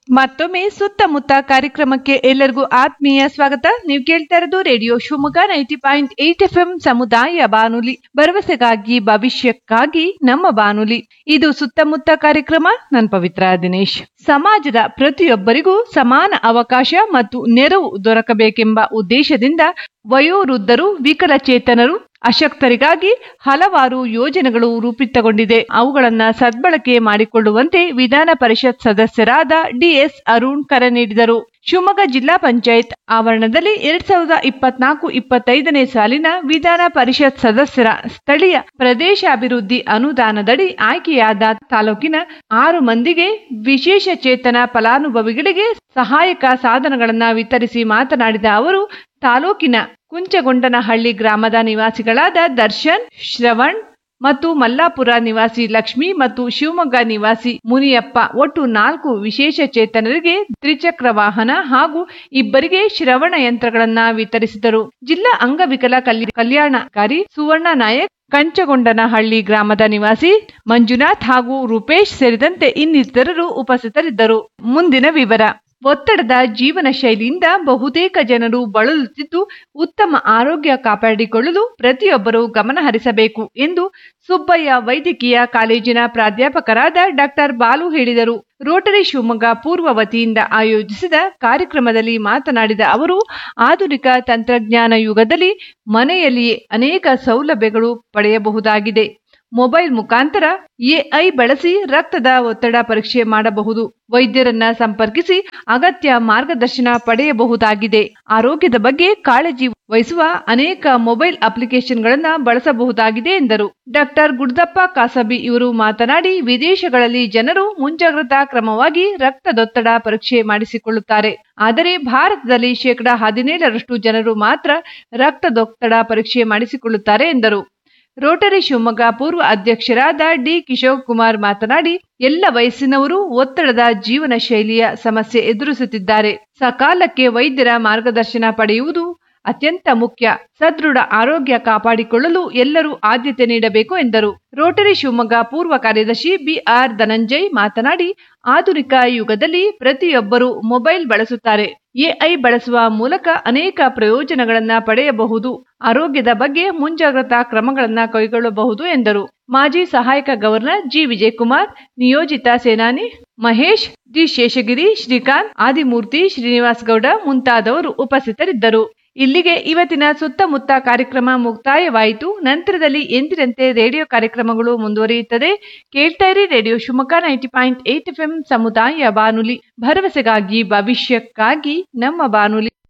ಮತ್ತೊಮ್ಮೆ ಸುತ್ತಮುತ್ತ ಕಾರ್ಯಕ್ರಮಕ್ಕೆ ಎಲ್ಲರಿಗೂ ಆತ್ಮೀಯ ಸ್ವಾಗತ ನೀವು ಕೇಳ್ತಾ ಇರೋದು radio Shivamogga ninety point eight F M ಸಮುದಾಯ ಬಾನುಲಿ ಭರವಸೆಗಾಗಿ ಭವಿಷ್ಯಕ್ಕಾಗಿ ನಮ್ಮ ಬಾನುಲಿ ಇದು ಸುತ್ತಮುತ್ತ ಕಾರ್ಯಕ್ರಮ ನನ್ ಪವಿತ್ರ ದಿನೇಶ್ ಸಮಾಜದ ಪ್ರತಿಯೊಬ್ಬರಿಗೂ ಸಮಾನ ಅವಕಾಶ ಮತ್ತು ನೆರವು ದೊರಕಬೇಕೆಂಬ ಉದ್ದೇಶದಿಂದ ವಯೋವೃದ್ಧರು ವಿಕಲಚೇತನರು ಅಶಕ್ತರಿಗಾಗಿ ಹಲವಾರು ಯೋಜನೆಗಳು ರೂಪಿತಗೊಂಡಿದೆ ಅವುಗಳನ್ನ ಸದ್ಬಳಕೆ ಮಾಡಿಕೊಳ್ಳುವಂತೆ ವಿಧಾನ ಪರಿಷತ್ ಸದಸ್ಯರಾದ ಡಿಎಸ್ ಅರುಣ್ ಕರೆ ನೀಡಿದರು ಶಿವಮೊಗ್ಗ ಜಿಲ್ಲಾ ಪಂಚಾಯತ್ ಆವರಣದಲ್ಲಿ ಎರಡ್ ಸಾವಿರದ ಇಪ್ಪತ್ನಾಲ್ಕು ಇಪ್ಪತ್ತೈದನೇ ಸಾಲಿನ ವಿಧಾನ ಪರಿಷತ್ ಸದಸ್ಯರ ಸ್ಥಳೀಯ ಪ್ರದೇಶಾಭಿವೃದ್ಧಿ ಅನುದಾನದಡಿ ಆಯ್ಕೆಯಾದ ತಾಲೂಕಿನ ಆರು ಮಂದಿಗೆ ವಿಶೇಷ ಚೇತನ ಫಲಾನುಭವಿಗಳಿಗೆ ಸಹಾಯಕ ಸಾಧನಗಳನ್ನು ವಿತರಿಸಿ ಮಾತನಾಡಿದ ಅವರು ತಾಲೂಕಿನ ಕುಂಚಗೊಂಡನಹಳ್ಳಿ ಗ್ರಾಮದ ನಿವಾಸಿಗಳಾದ ದರ್ಶನ್ ಶ್ರವಣ್ ಮತ್ತು ಮಲ್ಲಾಪುರ ನಿವಾಸಿ ಲಕ್ಷ್ಮಿ ಮತ್ತು ಶಿವಮೊಗ್ಗ ನಿವಾಸಿ ಮುನಿಯಪ್ಪ ಒಟ್ಟು ನಾಲ್ಕು ವಿಶೇಷ ಚೇತನರಿಗೆ ತ್ರಿಚಕ್ರ ವಾಹನ ಹಾಗೂ ಇಬ್ಬರಿಗೆ ಶ್ರವಣ ಯಂತ್ರಗಳನ್ನ ವಿತರಿಸಿದರು ಜಿಲ್ಲಾ ಅಂಗವಿಕಲ ಕಲ್ಯ- ಕಲ್ಯಾಣಾಧಿಕಾರಿ ಸುವರ್ಣ ನಾಯಕ್ ಕಂಚಗೊಂಡನಹಳ್ಳಿ ಗ್ರಾಮದ ನಿವಾಸಿ ಮಂಜುನಾಥ್ ಹಾಗೂ ರೂಪೇಶ್ ಸೇರಿದಂತೆ ಇನ್ನಿತರರು ಉಪಸ್ಥಿತರಿದ್ದರು ಮುಂದಿನ ವಿವರ ಒತ್ತಡದ ಜೀವನ ಶೈಲಿಯಿಂದ ಬಹುತೇಕ ಜನರು ಬಳಲುತ್ತಿದ್ದು ಉತ್ತಮ ಆರೋಗ್ಯ ಕಾಪಾಡಿಕೊಳ್ಳಲು ಪ್ರತಿಯೊಬ್ಬರು ಗಮನ ಹರಿಸಬೇಕು ಎಂದು ಸುಬ್ಬಯ್ಯ ವೈದ್ಯಕೀಯ ಕಾಲೇಜಿನ ಪ್ರಾಧ್ಯಾಪಕರಾದ ಡಾಕ್ಟರ್ ಬಾಲು ಹೇಳಿದರು ರೋಟರಿ ಶಿವಮೊಗ್ಗ ಪೂರ್ವ ವತಿಯಿಂದ ಆಯೋಜಿಸಿದ ಕಾರ್ಯಕ್ರಮದಲ್ಲಿ ಮಾತನಾಡಿದ ಅವರು ಆಧುನಿಕ ತಂತ್ರಜ್ಞಾನ ಯುಗದಲ್ಲಿ ಮನೆಯಲ್ಲಿಯೇ ಅನೇಕ ಸೌಲಭ್ಯಗಳು ಪಡೆಯಬಹುದಾಗಿದೆ ಮೊಬೈಲ್ ಮುಖಾಂತರ ಎಐ ಬಳಸಿ ರಕ್ತದ ಒತ್ತಡ ಪರೀಕ್ಷೆ ಮಾಡಬಹುದು ವೈದ್ಯರನ್ನ ಸಂಪರ್ಕಿಸಿ ಅಗತ್ಯ ಮಾರ್ಗದರ್ಶನ ಪಡೆಯಬಹುದಾಗಿದೆ ಆರೋಗ್ಯದ ಬಗ್ಗೆ ಕಾಳಜಿ ವಹಿಸುವ ಅನೇಕ ಮೊಬೈಲ್ ಅಪ್ಲಿಕೇಶನ್ಗಳನ್ನ ಬಳಸಬಹುದಾಗಿದೆ ಎಂದರು ಡಾಕ್ಟರ್ ಗುಡ್ದಪ್ಪ ಕಾಸಬಿ ಇವರು ಮಾತನಾಡಿ ವಿದೇಶಗಳಲ್ಲಿ ಜನರು ಮುಂಜಾಗ್ರತಾ ಕ್ರಮವಾಗಿ ರಕ್ತದೊತ್ತಡ ಪರೀಕ್ಷೆ ಮಾಡಿಸಿಕೊಳ್ಳುತ್ತಾರೆ ಆದರೆ ಭಾರತದಲ್ಲಿ ಶೇಕಡಾ ಹದಿನೇಳರಷ್ಟು ಜನರು ಮಾತ್ರ ರಕ್ತದೊತ್ತಡ ಪರೀಕ್ಷೆ ಮಾಡಿಸಿಕೊಳ್ಳುತ್ತಾರೆ ಎಂದರು ರೋಟರಿ ಶಿವಮೊಗ್ಗ ಪೂರ್ವ ಅಧ್ಯಕ್ಷರಾದ ಡಿ ಕಿಶೋರ್ ಕುಮಾರ್ ಮಾತನಾಡಿ ಎಲ್ಲ ವಯಸ್ಸಿನವರು ಒತ್ತಡದ ಜೀವನ ಶೈಲಿಯ ಸಮಸ್ಯೆ ಎದುರಿಸುತ್ತಿದ್ದಾರೆ ಸಕಾಲಕ್ಕೆ ವೈದ್ಯರ ಮಾರ್ಗದರ್ಶನ ಪಡೆಯುವುದು ಅತ್ಯಂತ ಮುಖ್ಯ ಸದೃಢ ಆರೋಗ್ಯ ಕಾಪಾಡಿಕೊಳ್ಳಲು ಎಲ್ಲರೂ ಆದ್ಯತೆ ನೀಡಬೇಕು ಎಂದರು ರೋಟರಿ ಶಿವಮೊಗ್ಗ ಪೂರ್ವ ಕಾರ್ಯದರ್ಶಿ ಬಿಆರ್ ಧನಂಜಯ್ ಮಾತನಾಡಿ ಆಧುನಿಕ ಯುಗದಲ್ಲಿ ಪ್ರತಿಯೊಬ್ಬರು ಮೊಬೈಲ್ ಬಳಸುತ್ತಾರೆ ಎಐ ಬಳಸುವ ಮೂಲಕ ಅನೇಕ ಪ್ರಯೋಜನಗಳನ್ನ ಪಡೆಯಬಹುದು ಆರೋಗ್ಯದ ಬಗ್ಗೆ ಮುಂಜಾಗ್ರತಾ ಕ್ರಮಗಳನ್ನ ಕೈಗೊಳ್ಳಬಹುದು ಎಂದರು ಮಾಜಿ ಸಹಾಯಕ ಗವರ್ನರ್ ಜಿ ವಿಜಯಕುಮಾರ್ ನಿಯೋಜಿತ ಸೇನಾನಿ ಮಹೇಶ್ ಡಿ ಶೇಷಗಿರಿ ಶ್ರೀಕಾಂತ್ ಆದಿಮೂರ್ತಿ ಶ್ರೀನಿವಾಸ್ ಗೌಡ ಮುಂತಾದವರು ಉಪಸ್ಥಿತರಿದ್ದರು ಇಲ್ಲಿಗೆ ಇವತ್ತಿನ ಸುತ್ತಮುತ್ತ ಕಾರ್ಯಕ್ರಮ ಮುಕ್ತಾಯವಾಯಿತು ನಂತರದಲ್ಲಿ ಎಂದಿನಂತೆ ರೇಡಿಯೋ ಕಾರ್ಯಕ್ರಮಗಳು ಮುಂದುವರಿಯುತ್ತದೆ ಕೇಳ್ತಾ ಇರಿ radio Shivamogga ninety point eight F ಸಮುದಾಯ ಬಾನುಲಿ ಭರವಸೆಗಾಗಿ ಭವಿಷ್ಯಕ್ಕಾಗಿ ನಮ್ಮ ಬಾನುಲಿ